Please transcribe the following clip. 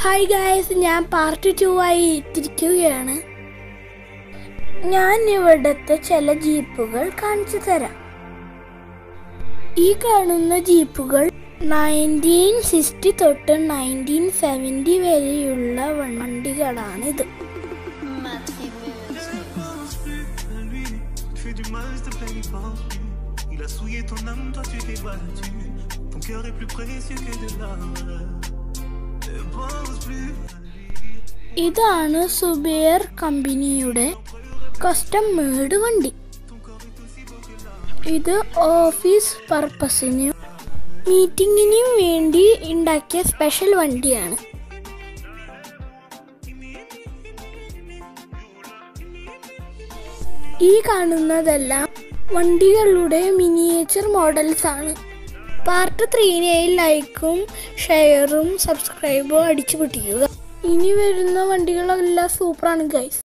Hi guys ഞാൻ part two ആയി എത്തിരിക്കുകയാണ് ഞാൻ ഇവിടുത്തെ ചില ജീപ്പുകൾ കാണിച്ചു തരാം ഈ കാണുന്ന ജീപ്പുകൾ നയൻറ്റീൻ സിക്സ്റ്റി തൊട്ട് നയൻറ്റീൻ സെവൻറ്റി വരെയുള്ള വണ്ടികളാണിത് Tu fais du mal, s'il te plaît, n'y pense plus. Il a souillé ton âme, toi tu t'es battu. Ton cœur est plus précieux que de l'or. Ne pense plus. ഇതാണ് സുബേർ കമ്പനിയുടെ custom made വണ്ടി ഇത് office പർപ്പസിനും മീറ്റിങ്ങിനും വേണ്ടി ഉണ്ടാക്കിയ special വണ്ടിയാണ് ഈ കാണുന്നതെല്ലാം വണ്ടികളുടെ മിനിയേച്ചർ മോഡൽസ് ആണ് പാർട്ട് ത്രീനെയിൽ ലൈക്കും ഷെയറും സബ്സ്ക്രൈബും അടിച്ചു പൊട്ടിക്കുക ഇനി വരുന്ന വണ്ടികളെല്ലാം സൂപ്പറാണ് ഗൈസ്